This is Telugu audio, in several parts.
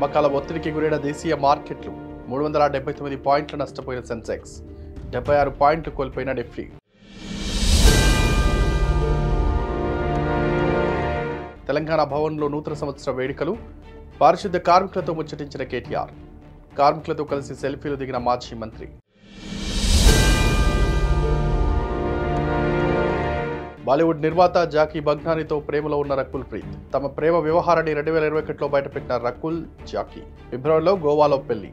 అమ్మకాల ఒత్తిడికి గురైన దేశీయ మార్కెట్లు మూడు వందల డెబ్బై తొమ్మిది పాయింట్లు నష్టపోయిన సెన్సెక్స్ డెబ్బై ఆరు పాయింట్లు కోల్పోయిన నిఫ్టీ తెలంగాణ భవన్లో నూతన సంవత్సర వేడుకలు పారిశుద్ధ కార్మికులతో ముచ్చటించిన కేటీఆర్ కార్మికులతో కలిసి సెల్ఫీలు దిగిన మాజీ మంత్రి బాలీవుడ్ నిర్మాత జాకీ బగ్నానితో ప్రేమలో ఉన్న రకుల్ ప్రీత్ తమ ప్రేమ వ్యవహారాన్ని రెండు వేల ఇరవై ఒకటిలో బయటపెట్టిన రకుల్ జాకీ ఫిబ్రవరిలో గోవాలో పెళ్లి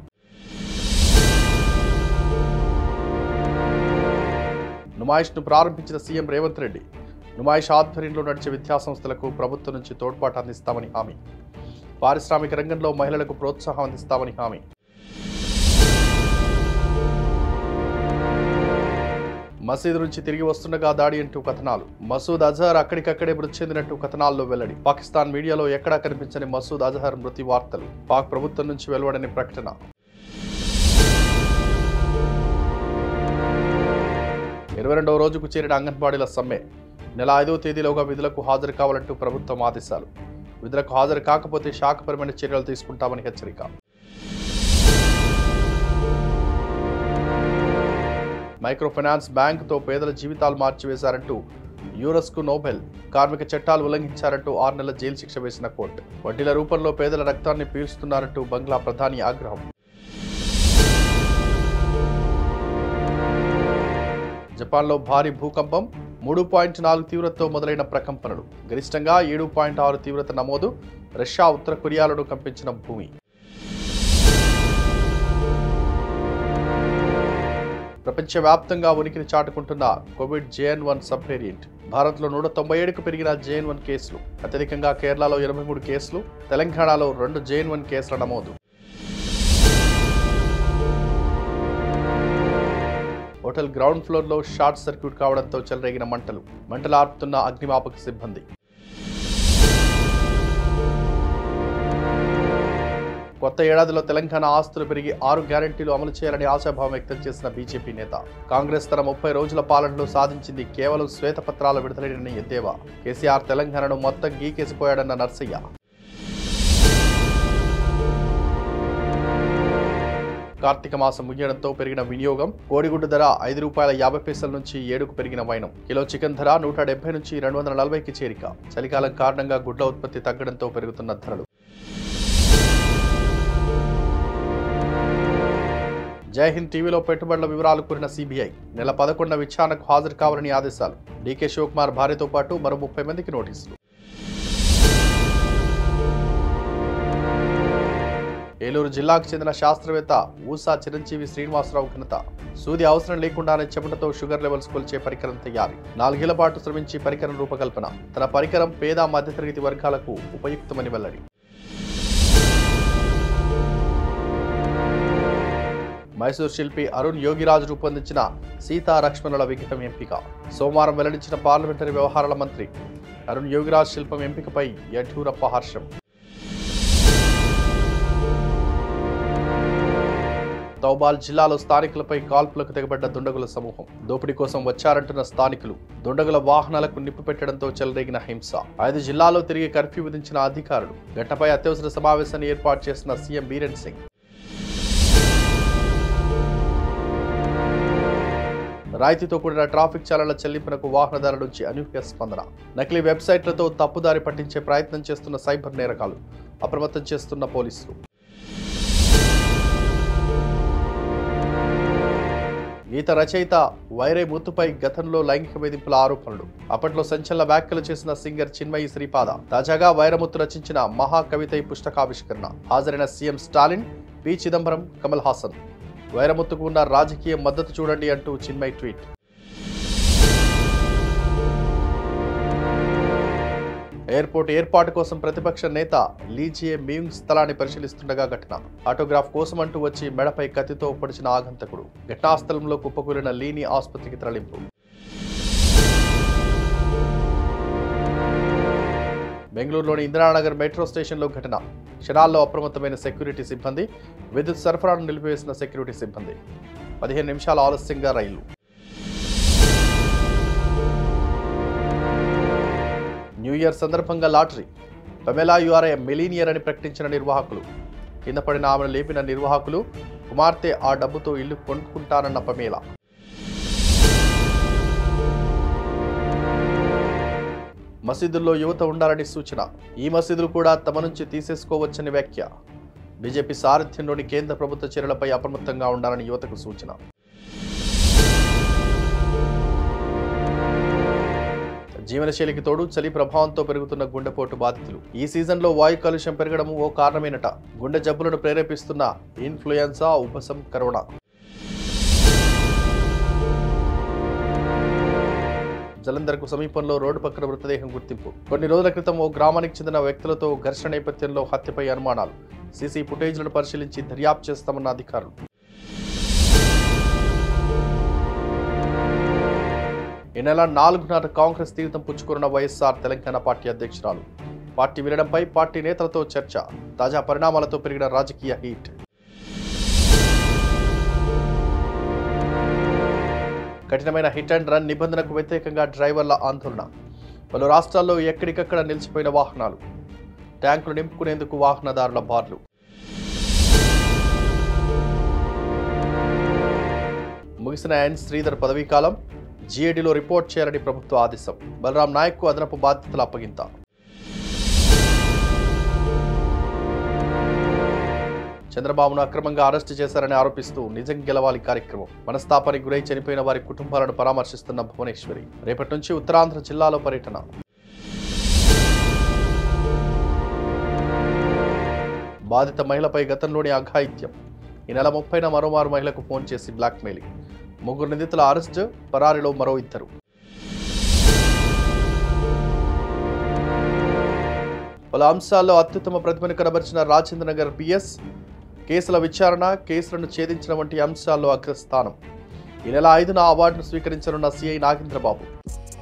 నుమాయిష్ను ప్రారంభించిన సీఎం రేవంత్ రెడ్డి నుమాయిష్ ఆధ్వర్యంలో నడిచే విద్యాసంస్థలకు ప్రభుత్వం నుంచి తోడ్పాటు అందిస్తామని హామీ పారిశ్రామిక రంగంలో మహిళలకు ప్రోత్సాహం అందిస్తామని హామీ మసీదు నుంచి తిరిగి వస్తుండగా దాడి అంటూ కథనాలు మసూద్ అజహర్ అక్కడికక్కడే మృతి చెందినట్టు కథనాల్లో వెల్లడి పాకిస్తాన్ మీడియాలో ఎక్కడా కనిపించని మసూద్ అజహర్ మృతి వార్తలు పాక్ ప్రభుత్వం నుంచి వెలువడని ప్రకటన ఇరవై రెండవ రోజుకు చేరిన అంగన్వాడీల సమ్మె నెల ఐదవ తేదీలోగా విధులకు హాజరు కావాలంటూ ప్రభుత్వం ఆదేశాలు విధులకు హాజరు కాకపోతే శాఖపరమైన చర్యలు తీసుకుంటామని హెచ్చరిక మైక్రో ఫైనాన్స్ బ్యాంకుతో పేదల జీవితాలు మార్చివేశారంటూ యూరస్కు నోబెల్ కార్మిక చట్టాలు ఉల్లంఘించారంటూ ఆరు నెలల జైలు శిక్ష వేసిన కోర్టు వడ్డీల రూపంలో పేదల రక్తాన్ని పీల్చుతున్నారంటూ బంగ్లా ప్రధాని ఆగ్రహం జపాన్లో భారీ భూకంపం మూడు పాయింట్ నాలుగు తీవ్రతతో మొదలైన ప్రకంపనలు గరిష్టంగా ఏడు పాయింట్ ఆరు తీవ్రత నమోదు రష్యా ఉత్తర కొరియాలను కంపించిన భూమి ప్రపంచవ్యాప్తంగా ఉనికిని చాటుకుంటున్న Covid JN one sub variant భారత్లో నూట తొంభై ఏడుకు పెరిగిన జేఎన్ వన్ కేసులు అత్యధికంగా కేరళలో ఇరవై మూడు కేసులు తెలంగాణలో రెండు జేఎన్ వన్ కేసుల నమోదు హోటల్ గ్రౌండ్ ఫ్లోర్లో షార్ట్ సర్క్యూట్ కావడంతో చెలరేగిన మంటలు మంటలు ఆర్పుతున్న అగ్నిమాపక సిబ్బంది కొత్త ఏడాదిలో తెలంగాణ ఆస్తులు పెరిగి ఆరు గ్యారంటీలు అమలు చేయాలని ఆశాభావం వ్యక్తం చేసిన బీజేపీ నేత కాంగ్రెస్ తన ముప్పై రోజుల పాలనలో సాధించింది కేవలం శ్వేతపత్రాల విడుదలైన ఎద్దేవా కేసీఆర్ తెలంగాణను మొత్తం గీకేసిపోయాడన్న నర్సయ్య కార్తీక మాసం ముగియడంతో పెరిగిన వినియోగం కోడిగుడ్డు ధర ఐదు రూపాయల యాభై పైసల నుంచి ఏడుకు పెరిగిన వైనం కిలో చికెన్ ధర నూట డెబ్బై నుంచి రెండు వందల నలభైకి చేరిక చలికాలం కారణంగా గుడ్ల ఉత్పత్తి తగ్గడంతో పెరుగుతున్న ధరలు జైహింద్ టీవీలో పెట్టుబడుల వివరాలు కూరిన సిబిఐ నెల పదకొండున విచారణకు హాజరు కావాలని ఆదేశాలు డీకే శివకుమార్ భార్యతో పాటు మరో ముప్పై మందికి నోటీసులు ఏలూరు జిల్లాకు చెందిన శాస్త్రవేత్త ఊసా చిరంజీవి శ్రీనివాసరావు ఘనత సూది అవసరం లేకుండానే చెమటతో షుగర్ లెవెల్స్ కొలిచే పరికరం తయారీ నాలుగేళ్ల పాటు శ్రమించి పరికరం రూపకల్పన తన పరికరం పేద మధ్యతరగతి వర్గాలకు ఉపయుక్తమని వెల్లడి మైసూర్ శిల్పి అరుణ్ యోగిరాజు రూపొందించిన సీతా లక్ష్మణుల విగ్రహం ఎంపిక సోమవారం వెల్లడించిన పార్లమెంటరీ వ్యవహారాల మంత్రి అరుణ్ యోగిరాజ్ శిల్పం ఎంపికపై యడ్యూరప్ప హర్షం తౌబాల్ జిల్లాలో స్థానికులపై కాల్పులకు తెగబడ్డ దుండగుల సమూహం దోపిడీ కోసం వచ్చారంటున్న స్థానికులు దుండగుల వాహనాలకు నిప్పు పెట్టడంతో చెలరేగిన హింస ఐదు జిల్లాల్లో తిరిగి కర్ఫ్యూ విధించిన అధికారులు ఘటనపై అత్యవసర సమావేశాన్ని ఏర్పాటు చేసిన సీఎం బీరెన్ సింగ్ రాయితీతో కూడిన ట్రాఫిక్ చాలన చెల్లింపునకు వాహనదారుల నుంచి అనూహ్య స్పందన నకిలీ వెబ్సైట్లతో తప్పుదారి పట్టించే ప్రయత్నం చేస్తున్న సైబర్ నేరగాలు అప్రమత్తం చేస్తున్న పోలీసులు గీత రచయిత వైరే ముత్తుపై గతంలో లైంగిక వేధింపుల ఆరోపణలు అప్పట్లో సంచలన వ్యాఖ్యలు చేసిన సింగర్ చిన్మయి శ్రీపాద తాజాగా వైరముత్తు రచించిన మహాకవితై పుస్తకావిష్కరణ హాజరైన సీఎం స్టాలిన్ పి చిదంబరం కమల్ హాసన్ వైరముత్తుకు ఉన్న రాజకీయ మద్దతు చూడండి అంటూ చిన్మయి ట్వీట్ ఎయిర్పోర్ట్ ఏర్పాటు కోసం ప్రతిపక్ష నేత లీజియే మీయింగ్ స్థలాన్ని పరిశీలిస్తుండగా ఘటన ఆటోగ్రాఫ్ కోసం అంటూ వచ్చి మెడపై కత్తితో పొడిచిన ఆగంతకుడు ఘటనా స్థలంలో కుప్పకూలిన లీని ఆసుపత్రికి తరలింపు బెంగళూరులోని ఇందిరానగర్ మెట్రో స్టేషన్లో ఘటన క్షణాల్లో అప్రమత్తమైన సెక్యూరిటీ సిబ్బంది విద్యుత్ సరఫరాను నిలిపివేసిన సెక్యూరిటీ సిబ్బంది పదిహేను నిమిషాల ఆలస్యంగా రైలు న్యూ ఇయర్ సందర్భంగా లాటరీ పమెలా యూఆర్ఐ మిలీనియర్ అని ప్రకటించిన నిర్వాహకులు కింద పడిన ఆమెను లేపిన నిర్వాహకులు కుమార్తె ఆ డబ్బుతో ఇల్లు కొనుక్కుంటానన్న పమేల మసీదుల్లో యువత ఉండాలని సూచన ఈ మసీదులు కూడా తమ నుంచి తీసేసుకోవచ్చని వ్యాఖ్య బీజేపీ సారథ్యంలోని కేంద్ర ప్రభుత్వ చర్యలపై అప్రమత్తంగా ఉండాలని యువతకు సూచన జీవనశైలికి తోడు చలి ప్రభావంతో పెరుగుతున్న గుండెపోటు బాధితులు ఈ సీజన్లో వాయు కాలుష్యం పెరగడం ఓ కారణమేనట గుండె జబ్బులను ప్రేరేపిస్తున్న ఇన్ఫ్లుయెన్సా ఉపశం కరోనా జలంధర్కు సమీపంలో రోడ్డు పక్కన మృతదేహం గుర్తింపు కొన్ని రోజుల క్రితం ఓ గ్రామానికి చెందిన వ్యక్తులతో ఘర్షణ నేపథ్యంలో హత్యపై అనుమానాలు సీసీ ఫుటేజ్లను పరిశీలించి దర్యాప్తు చేస్తామన్న అధికారులు ఈ నెల నాలుగున్నర కాంగ్రెస్ తీర్థం పుచ్చుకున్న వైఎస్ఆర్ తెలంగాణ పార్టీ అధ్యక్షురాలు పార్టీ వినడంపై పార్టీ నేతలతో చర్చ తాజా పరిణామాలతో పెరిగిన రాజకీయ హీట్ కఠినమైన హిట్ అండ్ రన్ నిబంధనకు వ్యతిరేకంగా డ్రైవర్ల ఆందోళన పలు రాష్ట్రాల్లో ఎక్కడికక్కడ నిలిచిపోయిన వాహనాలు ట్యాంకులు నింపుకునేందుకు వాహనదారుల బార్లు ముగిసిన ఎన్ శ్రీధర్ పదవీ కాలం జీఏడీలో రిపోర్ట్ చేయాలని ప్రభుత్వ ఆదేశం బలరాం నాయక్కు అదనపు బాధ్యతల అప్పగింత చంద్రబాబును అక్రమంగా అరెస్టు చేశారని ఆరోపిస్తూ నిజం గెలవాలి కార్యక్రమం మనస్తాపానికి గురై చనిపోయిన వారి కుటుంబాలను పరామర్శిస్తున్న భువనేశ్వరి రేపటి నుంచి ఉత్తరాంధ్ర జిల్లాలో పర్యటన బాధిత మహిళపై గతంలోని అఘాయిత్యం ఈ నెల ముప్పైన మరోమారు మహిళకు ఫోన్ చేసి బ్లాక్మెయిలింగ్ ముగ్గురు నిందితుల అరెస్టు పరారీలో మరో ఇద్దరు పలు అంశాల్లో అత్యుత్తమ ప్రతిభను కనబరిచిన రాజేంద్ర నగర్ పిఎస్ కేసుల విచారణ కేసులను ఛేదించిన వంటి అంశాల్లో అగ్రస్థానం ఈ నెల ఐదున అవార్డును స్వీకరించనున్న సిఐ నాగేంద్రబాబు